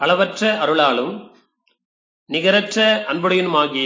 அளவற்ற அருளாலும் நிகரற்ற அன்புடையனுமாகிய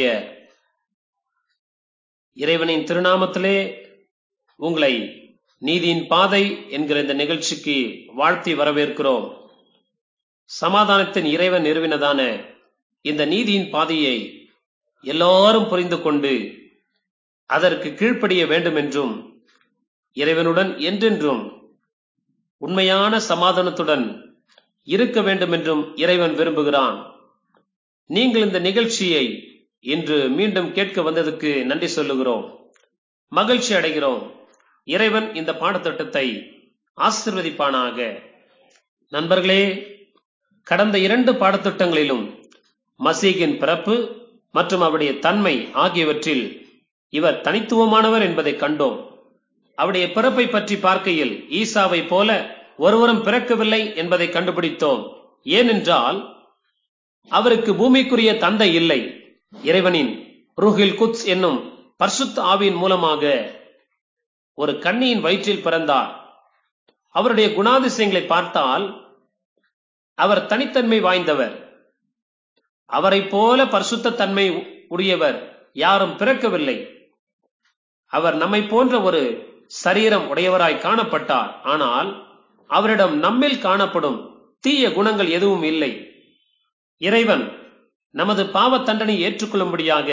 இறைவனின் திருநாமத்திலே உங்களை நீதியின் பாதை என்கிற இந்த நிகழ்ச்சிக்கு வாழ்த்தி வரவேற்கிறோம் சமாதானத்தின் இறைவன் நிறுவினதான இந்த நீதியின் பாதையை எல்லாரும் புரிந்து கொண்டு அதற்கு கீழ்ப்படிய வேண்டும் என்றும் இறைவனுடன் என்றென்றும் உண்மையான சமாதானத்துடன் இருக்க வேண்டும் என்றும் இறைவன் விரும்புகிறான் நீங்கள் இந்த நிகழ்ச்சியை இன்று மீண்டும் கேட்க வந்ததுக்கு நன்றி சொல்லுகிறோம் மகிழ்ச்சி அடைகிறோம் இறைவன் இந்த பாடத்திட்டத்தை ஆசிர்வதிப்பானாக நண்பர்களே கடந்த இரண்டு பாடத்திட்டங்களிலும் மசீகின் பிறப்பு மற்றும் அவருடைய தன்மை ஆகியவற்றில் இவர் தனித்துவமானவர் என்பதை கண்டோம் அவருடைய பிறப்பை பற்றி பார்க்கையில் ஈசாவை போல ஒருவரும் பிறக்கவில்லை என்பதை கண்டுபிடித்தோம் ஏனென்றால் அவருக்கு பூமிக்குரிய தந்தை இல்லை இறைவனின் ருஹில் குத்ஸ் என்னும் பர்சுத் ஆவியின் மூலமாக ஒரு கண்ணியின் வயிற்றில் பிறந்தார் அவருடைய குணாதிசயங்களை பார்த்தால் அவர் தனித்தன்மை வாய்ந்தவர் அவரை போல பரிசுத்த தன்மை உடையவர் யாரும் பிறக்கவில்லை அவர் நம்மை போன்ற ஒரு சரீரம் உடையவராய் காணப்பட்டார் ஆனால் அவரிடம் நம்மில் காணப்படும் தீய குணங்கள் எதுவும் இல்லை இறைவன் நமது பாவ தண்டனை ஏற்றுக்கொள்ளும்படியாக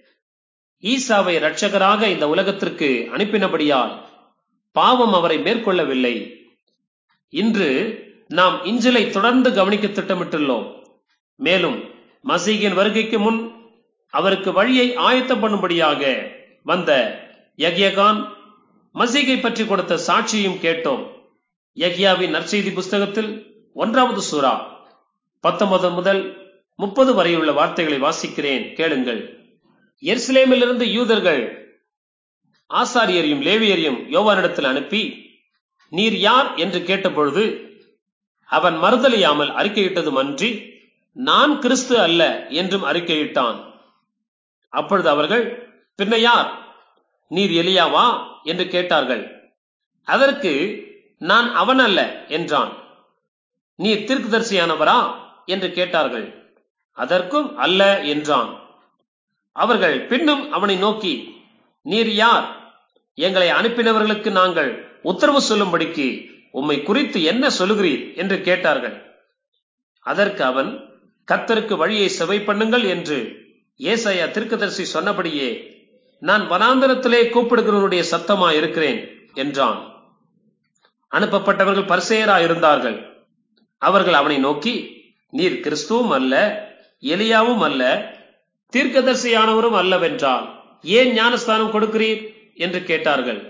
ஈசாவை இரட்சகராக இந்த உலகத்திற்கு அனுப்பினபடியால் பாவம் அவரை மேற்கொள்ளவில்லை இன்று நாம் இஞ்சிலை தொடர்ந்து கவனிக்க திட்டமிட்டுள்ளோம் மேலும் மசீகின் வருகைக்கு முன் அவருக்கு வழியை ஆயத்தம் பண்ணும்படியாக வந்த யக்யகான் மசீகை பற்றி கொடுத்த சாட்சியும் கேட்டோம் யக்யாவின் நற்செய்தி புஸ்தகத்தில் ஒன்றாவது சூறா பத்தொன்பது முதல் முப்பது வரையுள்ள வார்த்தைகளை வாசிக்கிறேன் கேளுங்கள் எருசலேமிலிருந்து யூதர்கள் ஆசாரியரையும் லேவியரையும் யோவானிடத்தில் அனுப்பி நீர் யார் என்று கேட்டபொழுது அவன் மறுதலியாமல் அறிக்கையிட்டதும் அன்றி நான் கிறிஸ்து அல்ல என்றும் அறிக்கையிட்டான் அப்பொழுது அவர்கள் பின்ன யார் நீர் எலியாவா என்று கேட்டார்கள் அதற்கு நான் அவன் அல்ல என்றான் நீர் தீர்க்கதரிசியானவரா என்று கேட்டார்கள் அதற்கும் அல்ல என்றான் அவர்கள் பின்னும் அவனை நோக்கி நீர் யார் எங்களை அனுப்பினவர்களுக்கு நாங்கள் உத்தரவு சொல்லும்படிக்கு உம்மை குறித்து என்ன சொல்லுகிறீர் என்று கேட்டார்கள் அதற்கு அவன் கத்தருக்கு வழியை செவை பண்ணுங்கள் என்று ஏசாயா திருக்கதரிசி சொன்னபடியே நான் வனாந்தரத்திலே கூப்பிடுகிறவனுடைய சத்தமா இருக்கிறேன் என்றான் அனுப்பப்பட்டவர்கள் பரிசெயரா இருந்தார்கள் அவர்கள் அவனை நோக்கி நீர் கிறிஸ்துவும் அல்ல எலியாவும் அல்ல தீர்க்கதரிசியானவரும் அல்லவென்றால் ஏன் ஞானஸ்தானம் கொடுக்கிறீர் என்று கேட்டார்கள்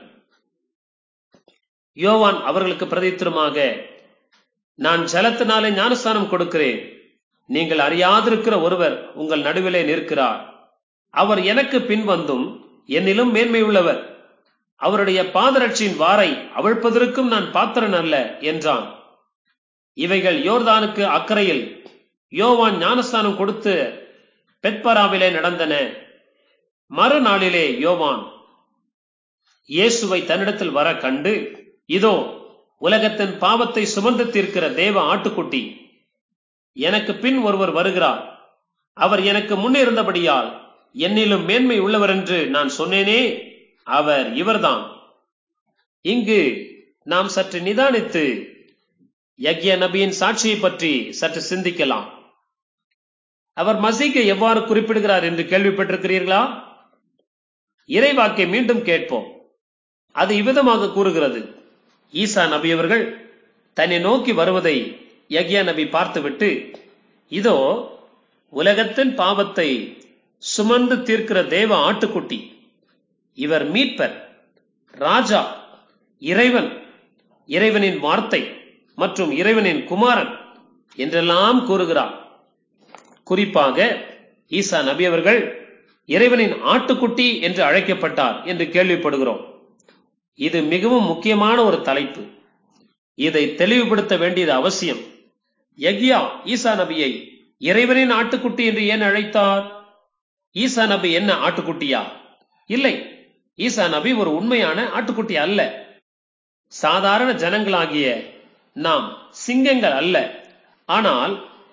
யோவான் அவர்களுக்கு பிரதித்திரமாக நான் ஜலத்தினாலே ஞானஸ்தானம் கொடுக்கிறேன் நீங்கள் அறியாதிருக்கிற ஒருவர் உங்கள் நடுவிலே நிற்கிறார் அவர் எனக்கு பின்வந்தும் என்னிலும் மேன்மை உள்ளவர் அவருடைய பாதரட்சியின் வாரை அவிழ்ப்பதற்கும் நான் பாத்திரன் அல்ல என்றான் இவைகள் யோர்தானுக்கு அக்கறையில் யோவான் ஞானஸ்தானம் கொடுத்து பெட்பராவிலே நடந்தன மறுநாளிலே யோவான் இயேசுவை தன்னிடத்தில் வர கண்டு இதோ உலகத்தின் பாவத்தை சுமந்து தீர்க்கிற தேவ ஆட்டுக்குட்டி எனக்கு பின் ஒருவர் வருகிறார் அவர் எனக்கு முன்னே இருந்தபடியால் என்னிலும் மேன்மை உள்ளவர் என்று நான் சொன்னேனே அவர் இவர்தான் இங்கு நாம் சற்று நிதானித்து யக்ய நபியின் சாட்சியை பற்றி சற்று சிந்திக்கலாம் அவர் மசீகை எவ்வாறு குறிப்பிடுகிறார் என்று கேள்விப்பட்டிருக்கிறீர்களா இறைவாக்கை மீண்டும் கேட்போம் அது இவ்விதமாக கூறுகிறது ஈசா நபி அவர்கள் தன்னை நோக்கி வருவதை யக்யா நபி பார்த்துவிட்டு இதோ உலகத்தின் பாவத்தை சுமந்து தீர்க்கிற தேவ ஆட்டுக்குட்டி இவர் மீட்பர் ராஜா இறைவன் இறைவனின் வார்த்தை மற்றும் இறைவனின் குமாரன் என்றெல்லாம் கூறுகிறார் குறிப்பாக ஈசா நபி அவர்கள் இறைவனின் ஆட்டுக்குட்டி என்று அழைக்கப்பட்டார் என்று கேள்விப்படுகிறோம் இது மிகவும் முக்கியமான ஒரு தலைப்பு இதை தெளிவுபடுத்த வேண்டியது அவசியம் யக்யா ஈசா நபியை இறைவனின் ஆட்டுக்குட்டி என்று ஏன் அழைத்தார் ஈசா நபி என்ன ஆட்டுக்குட்டியா இல்லை ஈசா நபி ஒரு உண்மையான ஆட்டுக்குட்டி அல்ல சாதாரண ஜனங்களாகிய நாம் சிங்கங்கள் அல்ல ஆனால்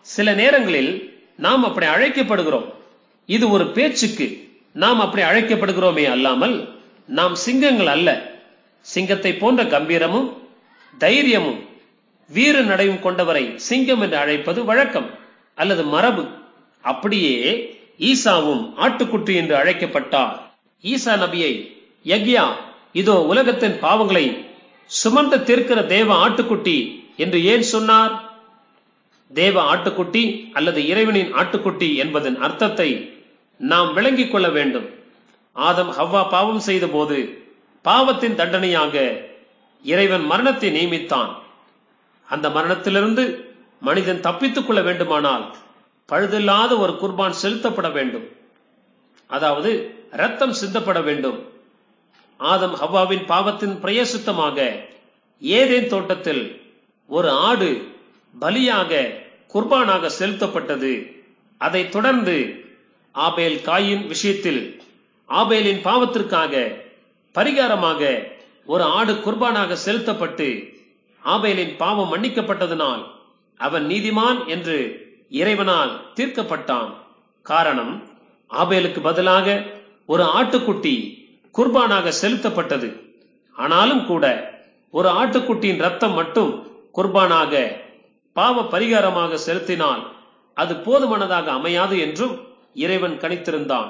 சில நேரங்களில் நாம் அப்படி அழைக்கப்படுகிறோம் இது ஒரு பேச்சுக்கு நாம் அப்படி அழைக்கப்படுகிறோமே அல்லாமல் நாம் சிங்கங்கள் அல்ல சிங்கத்தை போன்ற கம்பீரமும் தைரியமும் வீர நடையும் கொண்டவரை சிங்கம் என்று அழைப்பது வழக்கம் அல்லது மரபு அப்படியே ஈசாவும் ஆட்டுக்குட்டி என்று அழைக்கப்பட்டார் ஈசா நபியை யக்யா இதோ உலகத்தின் பாவங்களை சுமந்து தீர்க்கிற தேவ ஆட்டுக்குட்டி என்று ஏன் சொன்னார் தேவ ஆட்டுக்குட்டி அல்லது இறைவனின் ஆட்டுக்குட்டி என்பதன் அர்த்தத்தை நாம் விளங்கிக் கொள்ள வேண்டும் ஆதம் ஹவ்வா பாவம் செய்த போது பாவத்தின் தண்டனையாக இறைவன் மரணத்தை நியமித்தான் அந்த மரணத்திலிருந்து மனிதன் தப்பித்துக் கொள்ள வேண்டுமானால் பழுதில்லாத ஒரு குர்பான் செலுத்தப்பட வேண்டும் அதாவது ரத்தம் சிந்தப்பட வேண்டும் ஆதம் ஹவ்வாவின் பாவத்தின் பிரயசுத்தமாக ஏதேன் தோட்டத்தில் ஒரு ஆடு பலியாக குர்பானாக செலுத்தப்பட்டது அதைத் தொடர்ந்து ஆபேல் காயின் விஷயத்தில் ஆபேலின் பாவத்திற்காக பரிகாரமாக ஒரு ஆடு குர்பானாக செலுத்தப்பட்டு ஆபேலின் பாவம் மன்னிக்கப்பட்டதனால் அவன் நீதிமான் என்று இறைவனால் தீர்க்கப்பட்டான் காரணம் ஆபேலுக்கு பதிலாக ஒரு ஆட்டுக்குட்டி குர்பானாக செலுத்தப்பட்டது ஆனாலும் கூட ஒரு ஆட்டுக்குட்டியின் ரத்தம் மட்டும் குர்பானாக பாவ பரிகாரமாக செலுத்தினால் அது போதுமானதாக அமையாது என்றும் இறைவன் கணித்திருந்தான்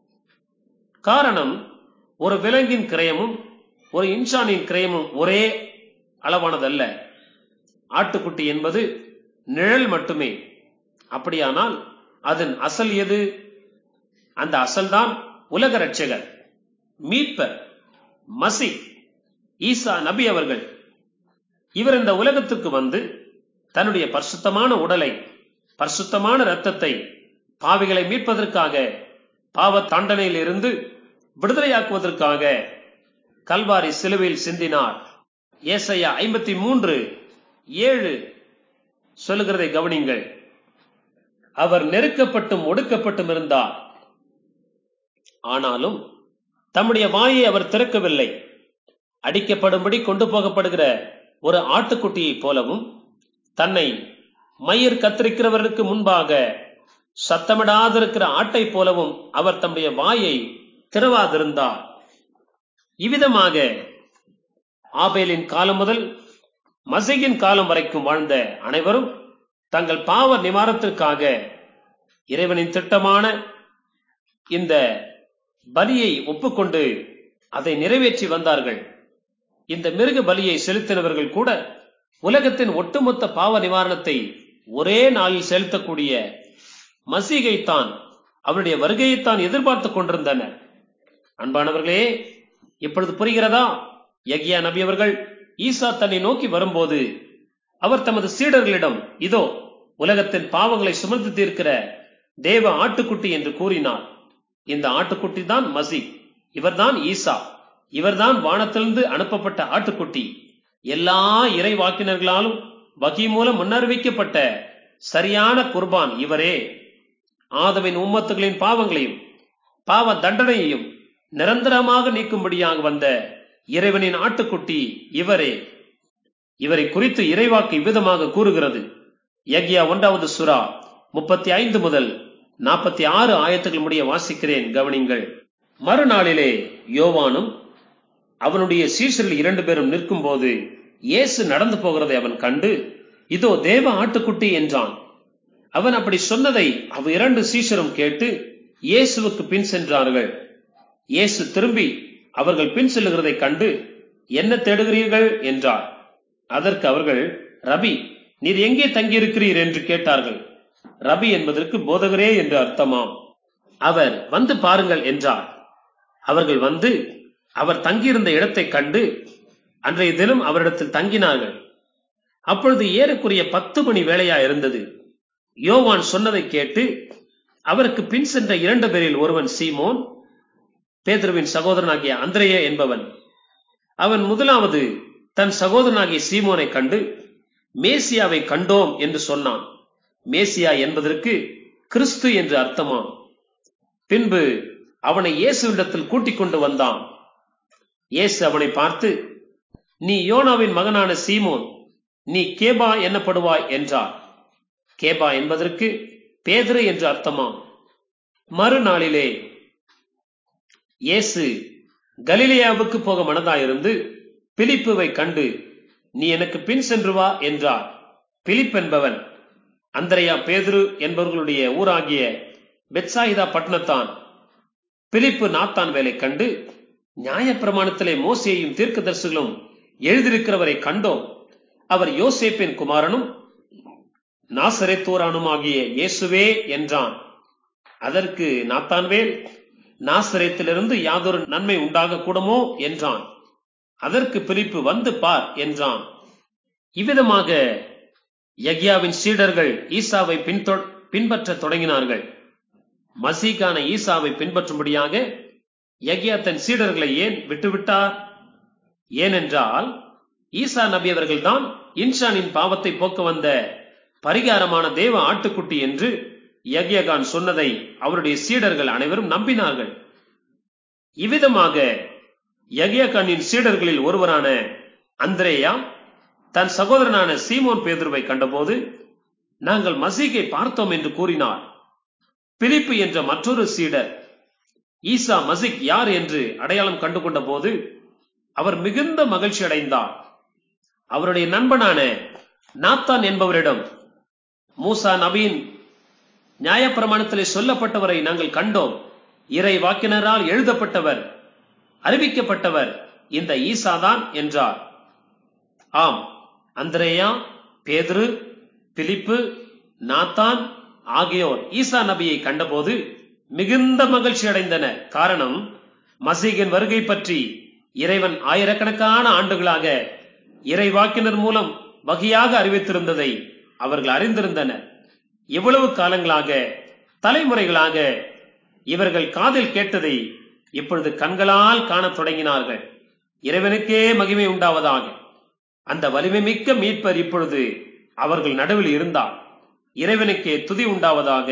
காரணம் ஒரு விலங்கின் கிரயமும் ஒரு இன்சானின் கிரயமும் ஒரே அளவானதல்ல ஆட்டுக்குட்டி என்பது நிழல் மட்டுமே அப்படியானால் அதன் அசல் எது அந்த அசல்தான் உலக ரட்சகர் மீட்பர் மசி ஈசா நபி அவர்கள் இவர் இந்த உலகத்துக்கு வந்து தன்னுடைய பரிசுத்தமான உடலை பரிசுத்தமான இரத்தத்தை பாவிகளை மீட்பதற்காக பாவ தண்டனையில் இருந்து விடுதலையாக்குவதற்காக கல்வாரி சிலுவையில் சிந்தினார் ஏசையா ஐம்பத்தி மூன்று ஏழு சொல்லுகிறதை கவனிங்கள் அவர் நெருக்கப்பட்டும் ஒடுக்கப்பட்டும் இருந்தார் ஆனாலும் தம்முடைய வாயை அவர் திறக்கவில்லை அடிக்கப்படும்படி கொண்டு போகப்படுகிற ஒரு ஆட்டுக்குட்டியைப் போலவும் தன்னை மயிர் கத்திரிக்கிறவருக்கு முன்பாக சத்தமிடாதிருக்கிற ஆட்டை போலவும் அவர் தம்முடைய வாயை திறவாதிருந்தார் இவ்விதமாக ஆபேலின் காலம் முதல் மசையின் காலம் வரைக்கும் வாழ்ந்த அனைவரும் தங்கள் பாவ நிவாரணத்திற்காக இறைவனின் திட்டமான இந்த பலியை ஒப்புக்கொண்டு அதை நிறைவேற்றி வந்தார்கள் இந்த மிருக பலியை செலுத்தினவர்கள் கூட உலகத்தின் ஒட்டுமொத்த பாவ நிவாரணத்தை ஒரே நாளில் செலுத்தக்கூடிய மசீகைத்தான் அவருடைய வருகையைத்தான் எதிர்பார்த்துக் கொண்டிருந்தனர் அன்பானவர்களே இப்பொழுது புரிகிறதா யக்யா நபி அவர்கள் ஈசா தன்னை நோக்கி வரும்போது அவர் தமது சீடர்களிடம் இதோ உலகத்தின் பாவங்களை சுமந்து தீர்க்கிற தேவ ஆட்டுக்குட்டி என்று கூறினார் இந்த ஆட்டுக்குட்டி தான் மசி இவர்தான் ஈசா இவர்தான் வானத்திலிருந்து அனுப்பப்பட்ட ஆட்டுக்குட்டி எல்லா இறை வாக்கினர்களாலும் வகி மூலம் முன்னறிவிக்கப்பட்ட சரியான குர்பான் இவரே ஆதவின் உம்மத்துகளின் பாவங்களையும் பாவ தண்டனையையும் நிரந்தரமாக நீக்கும்படியாக வந்த இறைவனின் ஆட்டுக்குட்டி இவரே இவரை குறித்து இறைவாக்கு இவ்விதமாக கூறுகிறது யக்யா ஒன்றாவது சுறா முப்பத்தி ஐந்து முதல் நாற்பத்தி ஆறு ஆயத்துகள் முடிய வாசிக்கிறேன் கவனிங்கள் மறுநாளிலே யோவானும் அவனுடைய சீசரில் இரண்டு பேரும் நிற்கும் போது இயேசு நடந்து போகிறதை அவன் கண்டு இதோ தேவ ஆட்டுக்குட்டி என்றான் அவன் அப்படி சொன்னதை அவ் இரண்டு சீஷரும் கேட்டு இயேசுவுக்கு பின் சென்றார்கள் இயேசு திரும்பி அவர்கள் பின் செல்லுகிறதை கண்டு என்ன தேடுகிறீர்கள் என்றார் அதற்கு அவர்கள் ரபி நீர் எங்கே தங்கியிருக்கிறீர் என்று கேட்டார்கள் ரபி என்பதற்கு போதகரே என்று அர்த்தமாம் அவர் வந்து பாருங்கள் என்றார் அவர்கள் வந்து அவர் தங்கியிருந்த இடத்தை கண்டு அன்றைய தினம் அவரிடத்தில் தங்கினார்கள் அப்பொழுது ஏறக்குறைய பத்து மணி வேளையா இருந்தது யோவான் சொன்னதை கேட்டு அவருக்கு பின் சென்ற இரண்டு பேரில் ஒருவன் சீமோன் பேதுருவின் சகோதரனாகிய அந்திரேய என்பவன் அவன் முதலாவது தன் சகோதரனாகிய சீமோனை கண்டு மேசியாவை கண்டோம் என்று சொன்னான் மேசியா என்பதற்கு கிறிஸ்து என்று அர்த்தமாம் பின்பு அவனை இயேசுவிடத்தில் கூட்டிக் கொண்டு வந்தான் இயேசு அவனை பார்த்து நீ யோனாவின் மகனான சீமோன் நீ கேபா என்னப்படுவாய் என்றார் கேபா என்பதற்கு பேதுரு என்று அர்த்தமாம் மறுநாளிலே இயேசு கலிலேயாவுக்கு போக மனதாயிருந்து பிலிப்புவை கண்டு நீ எனக்கு பின் சென்று வா என்றார் பிலிப் என்பவன் அந்தரையா பேதுரு என்பவர்களுடைய ஊராகிய பெட்சாயிதா பட்டணத்தான் பிலிப்பு நாத்தான் வேலை கண்டு நியாயப்பிரமாணத்திலே மோசேயும் தீர்க்கதரிசிகளும் எழுதியிருக்கிறவரை கண்டோம் அவர் யோசேப்பின் குமாரனும் நாசரேத்தோரானுமாகிய இயேசுவே என்றான் அதற்கு நாத்தான்வேல் நாசரேத்திலிருந்து யாதொரு நன்மை உண்டாக கூடுமோ என்றான் அதற்கு பிலிப்பு வந்து பார் என்றான் இவ்விதமாக யக்யாவின் சீடர்கள் ஈசாவை பின்தொ- பின்பற்றத் தொடங்கினார்கள் மசீகான ஈசாவை பின்பற்றும்படியாக யக்யா தன் சீடர்களை ஏன் விட்டுவிட்டார் ஏனென்றால் ஈசா நபி அவர்கள்தான் இன்சானின் பாவத்தை போக்க வந்த பரிகாரமான தேவ ஆட்டுக்குட்டி என்று யக்யகான் சொன்னதை அவருடைய சீடர்கள் அனைவரும் நம்பினார்கள் இவ்விதமாக யக்யகானின் சீடர்களில் ஒருவரான அந்திரேயா தன் சகோதரனான சீமோன் பேதுருவை கண்டபோது நாங்கள் மசீகை பார்த்தோம் என்று கூறினார் பிலிப்பு என்ற மற்றொரு சீடர் ஈசா மசிக் யார் என்று அடையாளம் கண்டுகொண்ட போது அவர் மிகுந்த மகிழ்ச்சி அடைந்தார் அவருடைய நண்பனான நாத்தான் என்பவரிடம் மூசா நபியின் நியாயப்பிரமாணத்திலே சொல்லப்பட்டவரை நாங்கள் கண்டோம் இறை வாக்கினரால் எழுதப்பட்டவர் அறிவிக்கப்பட்டவர் இந்த ஈசாதான் என்றார் ஆம் அந்திரேயா பேதுரு பிலிப்பு நாத்தான் ஆகியோர் ஈசா நபியை கண்டபோது மிகுந்த மகிழ்ச்சி அடைந்தனர் காரணம் மசீகின் வருகை பற்றி இறைவன் ஆயிரக்கணக்கான ஆண்டுகளாக இறைவாக்கினர் மூலம் வகையாக அறிவித்திருந்ததை அவர்கள் அறிந்திருந்தனர் எவ்வளவு காலங்களாக தலைமுறைகளாக இவர்கள் காதில் கேட்டதை இப்பொழுது கண்களால் காணத் தொடங்கினார்கள் இறைவனுக்கே மகிமை உண்டாவதாக அந்த வலிமை மிக்க மீட்பர் இப்பொழுது அவர்கள் நடுவில் இருந்தார் இறைவனுக்கே துதி உண்டாவதாக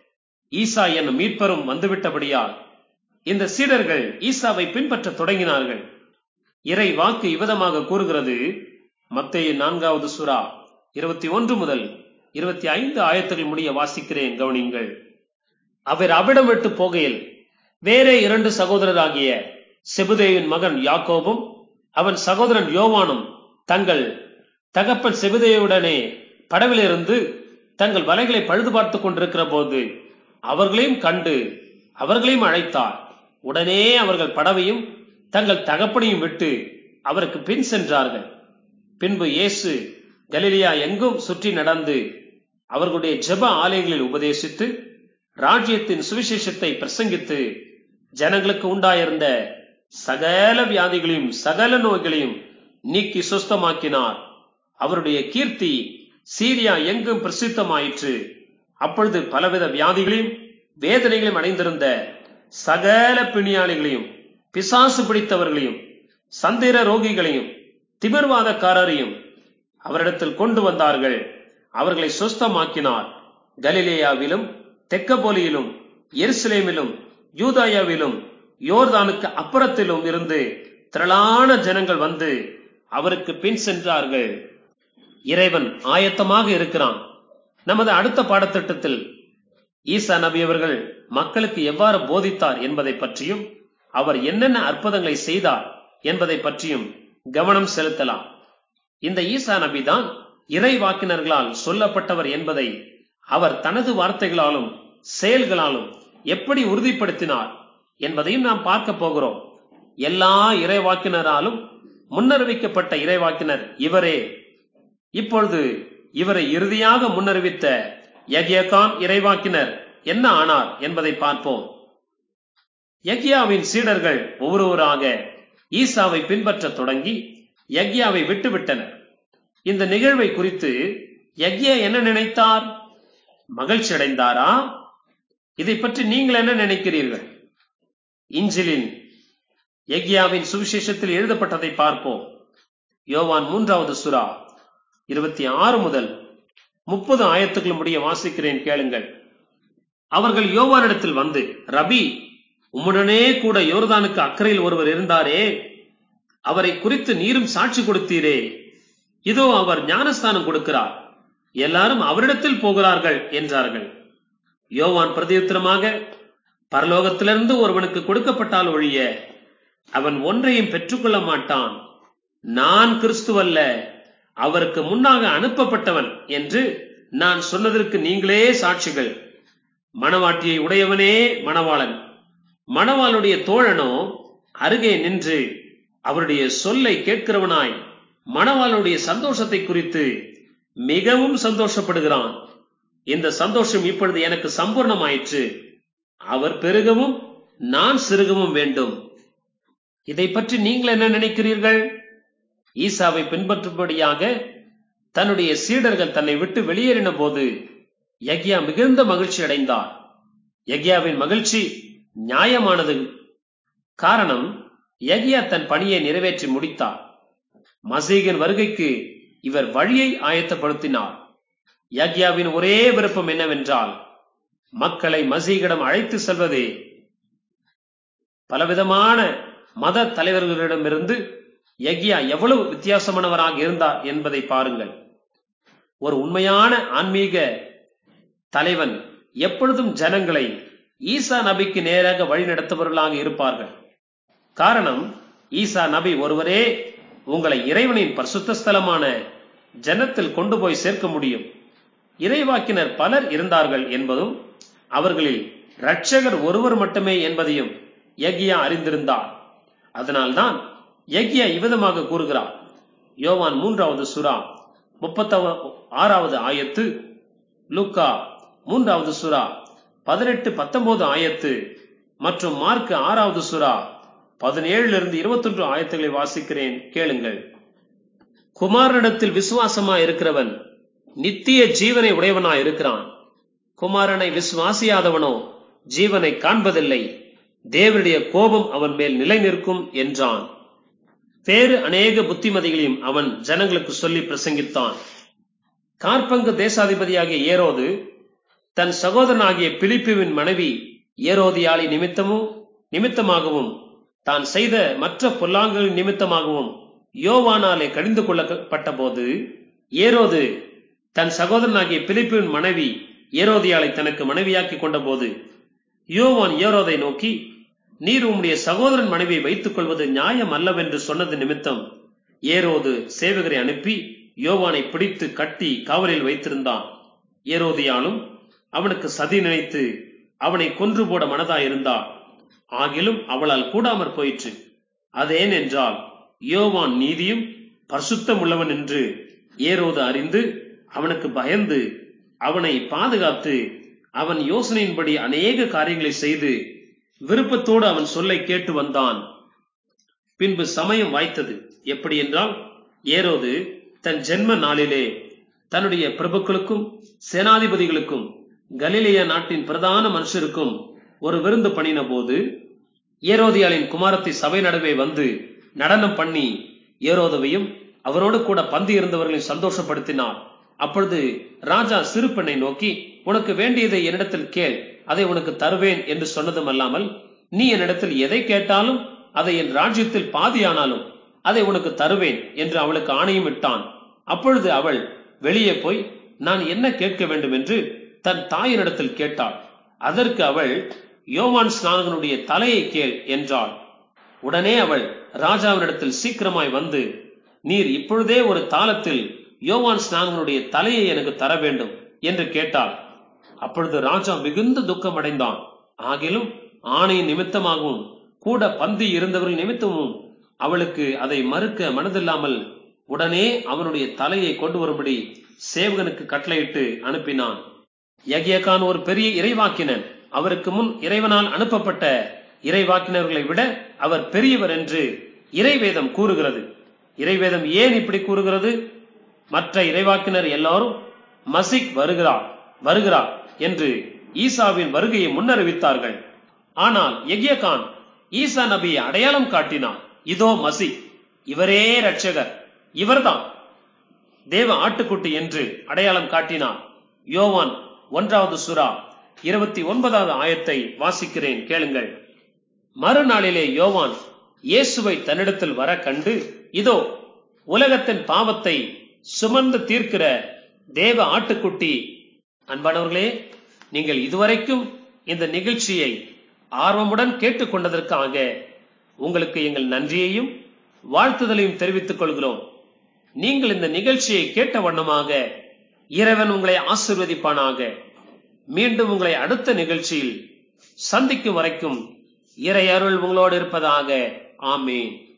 ஈசா என்னும் மீட்பரும் வந்துவிட்டபடியால் இந்த சீடர்கள் ஈசாவை பின்பற்றத் தொடங்கினார்கள் இறை வாக்கு இவ்விதமாக கூறுகிறது மத்தேயு நான்காவது சுறா இருபத்தி ஒன்று முதல் இருபத்தி ஐந்து ஆயத்துகள் முடிய வாசிக்கிறேன் கவனிங்கள் அவர் அவிடம் விட்டு போகையில் வேறே இரண்டு சகோதரராகிய செபுதேவின் மகன் யாக்கோபும் அவன் சகோதரன் யோவானும் தங்கள் தகப்பன் செபுதேவுடனே படவிலிருந்து தங்கள் வலைகளை பழுது பார்த்துக் கொண்டிருக்கிற போது அவர்களையும் கண்டு அவர்களையும் அழைத்தார் உடனே அவர்கள் படவையும் தங்கள் தகப்பனையும் விட்டு அவருக்கு பின் சென்றார்கள் பின்பு இயேசு கலிலியா எங்கும் சுற்றி நடந்து அவர்களுடைய ஜெப ஆலயங்களில் உபதேசித்து ராஜ்யத்தின் சுவிசேஷத்தை பிரசங்கித்து ஜனங்களுக்கு உண்டாயிருந்த சகல வியாதிகளையும் சகல நோய்களையும் நீக்கி சுஸ்தமாக்கினார் அவருடைய கீர்த்தி சீரியா எங்கும் பிரசித்தமாயிற்று அப்பொழுது பலவித வியாதிகளையும் வேதனைகளையும் அடைந்திருந்த சகல பிணியாளிகளையும் பிசாசு பிடித்தவர்களையும் சந்திர ரோகிகளையும் திமிர்வாதக்காரரையும் அவரிடத்தில் கொண்டு வந்தார்கள் அவர்களை சுஸ்தமாக்கினார் கலிலேயாவிலும் தெக்கபோலியிலும் எருசலேமிலும் யூதாயாவிலும் யோர்தானுக்கு அப்புறத்திலும் இருந்து திரளான ஜனங்கள் வந்து அவருக்கு பின் சென்றார்கள் இறைவன் ஆயத்தமாக இருக்கிறான் நமது அடுத்த பாடத்திட்டத்தில் ஈசா நபி அவர்கள் மக்களுக்கு எவ்வாறு போதித்தார் என்பதை பற்றியும் அவர் என்னென்ன அற்புதங்களை செய்தார் என்பதை பற்றியும் கவனம் செலுத்தலாம் இந்த ஈசா நபி தான் இறை வாக்கினர்களால் சொல்லப்பட்டவர் என்பதை அவர் தனது வார்த்தைகளாலும் செயல்களாலும் எப்படி உறுதிப்படுத்தினார் என்பதையும் நாம் பார்க்க போகிறோம் எல்லா இறைவாக்கினராலும் முன்னறிவிக்கப்பட்ட இறைவாக்கினர் இவரே இப்பொழுது இவரை இறுதியாக முன்னறிவித்த யக்யகான் இறைவாக்கினர் என்ன ஆனார் என்பதை பார்ப்போம் யக்யாவின் சீடர்கள் ஒவ்வொருவராக ஈசாவை பின்பற்றத் தொடங்கி யக்யாவை விட்டுவிட்டனர் இந்த நிகழ்வை குறித்து யக்யா என்ன நினைத்தார் மகிழ்ச்சி அடைந்தாரா இதை பற்றி நீங்கள் என்ன நினைக்கிறீர்கள் இஞ்சிலின் யக்யாவின் சுவிசேஷத்தில் எழுதப்பட்டதை பார்ப்போம் யோவான் மூன்றாவது சுறா இருபத்தி ஆறு முதல் முப்பது ஆயத்துக்கள் முடிய வாசிக்கிறேன் கேளுங்கள் அவர்கள் யோவானிடத்தில் வந்து ரபி உம்முடனே கூட யோர்தானுக்கு அக்கறையில் ஒருவர் இருந்தாரே அவரை குறித்து நீரும் சாட்சி கொடுத்தீரே இதோ அவர் ஞானஸ்தானம் கொடுக்கிறார் எல்லாரும் அவரிடத்தில் போகிறார்கள் என்றார்கள் யோவான் பிரதியுத்தரமாக பரலோகத்திலிருந்து ஒருவனுக்கு கொடுக்கப்பட்டால் ஒழிய அவன் ஒன்றையும் பெற்றுக்கொள்ள மாட்டான் நான் கிறிஸ்துவல்ல அவருக்கு முன்னாக அனுப்பப்பட்டவன் என்று நான் சொன்னதற்கு நீங்களே சாட்சிகள் மணவாட்டியை உடையவனே மணவாளன் மணவாளுடைய தோழனோ அருகே நின்று அவருடைய சொல்லை கேட்கிறவனாய் மணவாளுடைய சந்தோஷத்தை குறித்து மிகவும் சந்தோஷப்படுகிறான் இந்த சந்தோஷம் இப்பொழுது எனக்கு சம்பூர்ணமாயிற்று அவர் பெருகவும் நான் சிறுகவும் வேண்டும் இதை பற்றி நீங்கள் என்ன நினைக்கிறீர்கள் ஈசாவை பின்பற்றும்படியாக தன்னுடைய சீடர்கள் தன்னை விட்டு வெளியேறின போது யக்யா மிகுந்த மகிழ்ச்சி அடைந்தார் யக்யாவின் மகிழ்ச்சி நியாயமானது காரணம் யக்யா தன் பணியை நிறைவேற்றி முடித்தார் மசீகின் வருகைக்கு இவர் வழியை ஆயத்தப்படுத்தினார் யக்யாவின் ஒரே விருப்பம் என்னவென்றால் மக்களை மசீகிடம் அழைத்து செல்வதே பலவிதமான மத தலைவர்களிடமிருந்து யக்யா எவ்வளவு வித்தியாசமானவராக இருந்தார் என்பதை பாருங்கள் ஒரு உண்மையான ஆன்மீக தலைவன் எப்பொழுதும் ஜனங்களை ஈசா நபிக்கு நேராக வழிநடத்துபவர்களாக இருப்பார்கள் காரணம் ஈசா நபி ஒருவரே உங்களை இறைவனின் பரிசுத்த ஸ்தலமான ஜன்னத்தில் கொண்டு போய் சேர்க்க முடியும் இறைவாக்கினர் பலர் இருந்தார்கள் என்பதும் அவர்களில் இரட்சகர் ஒருவர் மட்டுமே என்பதையும் யக்யா அறிந்திருந்தார் அதனால்தான் யக்யா இவ்விதமாக கூறுகிறார் யோவான் மூன்றாவது சுறா முப்பத்த ஆறாவது ஆயத்து லூக்கா மூன்றாவது சுறா பதினெட்டு பத்தொன்பது ஆயத்து மற்றும் மார்க் ஆறாவது சுறா பதினேழுல இருந்து இருபத்தொன்று ஆயத்துகளை வாசிக்கிறேன் கேளுங்கள் குமாரனிடத்தில் விசுவாசமா இருக்கிறவன் நித்திய ஜீவனை உடையவனா இருக்கிறான் குமாரனை விசுவாசியாதவனோ ஜீவனை காண்பதில்லை தேவனுடைய கோபம் அவன் மேல் நிலை நிற்கும் என்றான் வேறு அநேக புத்திமதிகளையும் அவன் ஜனங்களுக்கு சொல்லி பிரசங்கித்தான் கார்பங்கு தேசாதிபதியாகிய ஏரோது தன் சகோதரனாகிய பிலிப்புவின் மனைவி ஏரோதியாளி நிமித்தமும் நிமித்தமாகவும் தான் செய்த மற்ற பொல்லாங்குகளின் நிமித்தமாகவும் யோவானாலே கடிந்து கொள்ளப்பட்ட போது ஏரோது தன் சகோதரனாகிய பிலிப்புவின் மனைவி ஏரோதியாளை தனக்கு மனைவியாக்கி கொண்ட போது யோவான் ஏரோதை நோக்கி நீர் உம்முடைய சகோதரன் மனைவியை வைத்துக் கொள்வது நியாயம் அல்லவென்று சொன்னது நிமித்தம் ஏரோது சேவகரை அனுப்பி யோவானை பிடித்து கட்டி காவலில் வைத்திருந்தான் ஏரோதியாலும் அவனுக்கு சதி நினைத்து அவனை கொன்று போட மனதாயிருந்தார் ஆகிலும் அவளால் கூடாமற் போயிற்று அதேன் என்றால் யோவான் நீதியும் பரிசுத்தம் உள்ளவன் என்று ஏரோது அறிந்து அவனுக்கு பயந்து அவனை பாதுகாத்து அவன் யோசனையின்படி அநேக காரியங்களை செய்து விருப்பத்தோடு அவன் சொல்லை கேட்டு வந்தான் பின்பு சமயம் வாய்த்தது எப்படி என்றால் ஏரோது தன் ஜென்ம நாளிலே தன்னுடைய பிரபுக்களுக்கும் சேனாதிபதிகளுக்கும் கலிலேய நாட்டின் பிரதான மனுஷருக்கும் ஒரு விருந்து பண்ணின போது ஏரோதியாளின் குமாரத்தை சபை நடுவே வந்து நடனம் பண்ணி ஏரோதவையும் அவரோடு கூட பந்து இருந்தவர்களையும் சந்தோஷப்படுத்தினார் அப்பொழுது ராஜா சிறு பெண்ணை நோக்கி உனக்கு வேண்டியதை என்னிடத்தில் கேள் அதை உனக்கு தருவேன் என்று சொன்னதும் அல்லாமல் நீ என்னிடத்தில் எதை கேட்டாலும் அதை என் ராஜ்யத்தில் பாதியானாலும் அதை உனக்கு தருவேன் என்று அவளுக்கு ஆணையும் இட்டான் அப்பொழுது அவள் வெளியே போய் நான் என்ன கேட்க வேண்டும் என்று தன் தாயினிடத்தில் கேட்டாள் அதற்கு அவள் யோவான் ஸ்நானகனுடைய தலையை கேள் என்றாள் உடனே அவள் ராஜாவினிடத்தில் சீக்கிரமாய் வந்து நீர் இப்பொழுதே ஒரு தாளத்தில் யோவான் ஸ்நானகனுடைய தலையை எனக்கு தர வேண்டும் என்று கேட்டாள் அப்பொழுது ராஜா மிகுந்த துக்கம் அடைந்தான் ஆகிலும் ஆணையின் நிமித்தமாகவும் கூட பந்தி இருந்தவர்கள் நிமித்தமும் அவளுக்கு அதை மறுக்க மனதில்லாமல் உடனே அவனுடைய தலையை கொண்டு வரும்படி சேவகனுக்கு கட்டளையிட்டு அனுப்பினான் யகியகான் ஒரு பெரிய இறைவாக்கினன் அவருக்கு முன் இறைவனால் அனுப்பப்பட்ட இறைவாக்கினர்களை விட அவர் பெரியவர் என்று இறைவேதம் கூறுகிறது இறைவேதம் ஏன் இப்படி கூறுகிறது மற்ற இறைவாக்கினர் எல்லாரும் மசிக் வருகிறார் வருகிறார் என்று ஈசாவின் வருகையை முன்னறிவித்தார்கள் ஆனால் எகியகான் ஈசா நபியை அடையாளம் காட்டினார் இதோ மசி இவரே ரட்சகர் இவர்தான் தேவ ஆட்டுக்குட்டி என்று அடையாளம் காட்டினார் யோவான் ஒன்றாவது சுறா இருபத்தி ஒன்பதாவது ஆயத்தை வாசிக்கிறேன் கேளுங்கள் மறுநாளிலே யோவான் இயேசுவை தன்னிடத்தில் வர கண்டு இதோ உலகத்தின் பாவத்தை சுமந்து தீர்க்கிற தேவ ஆட்டுக்குட்டி அன்பானவர்களே நீங்கள் இதுவரைக்கும் இந்த நிகழ்ச்சியை ஆர்வமுடன் கேட்டுக்கொண்டதற்காக உங்களுக்கு எங்கள் நன்றியையும் வாழ்த்துதலையும் தெரிவித்துக் கொள்கிறோம் நீங்கள் இந்த நிகழ்ச்சியை கேட்ட வண்ணமாக இறைவன் உங்களை ஆசிர்வதிப்பானாக மீண்டும் உங்களை அடுத்த நிகழ்ச்சியில் சந்திக்கும் வரைக்கும் இறை அருள் உங்களோடு இருப்பதாக ஆமேன்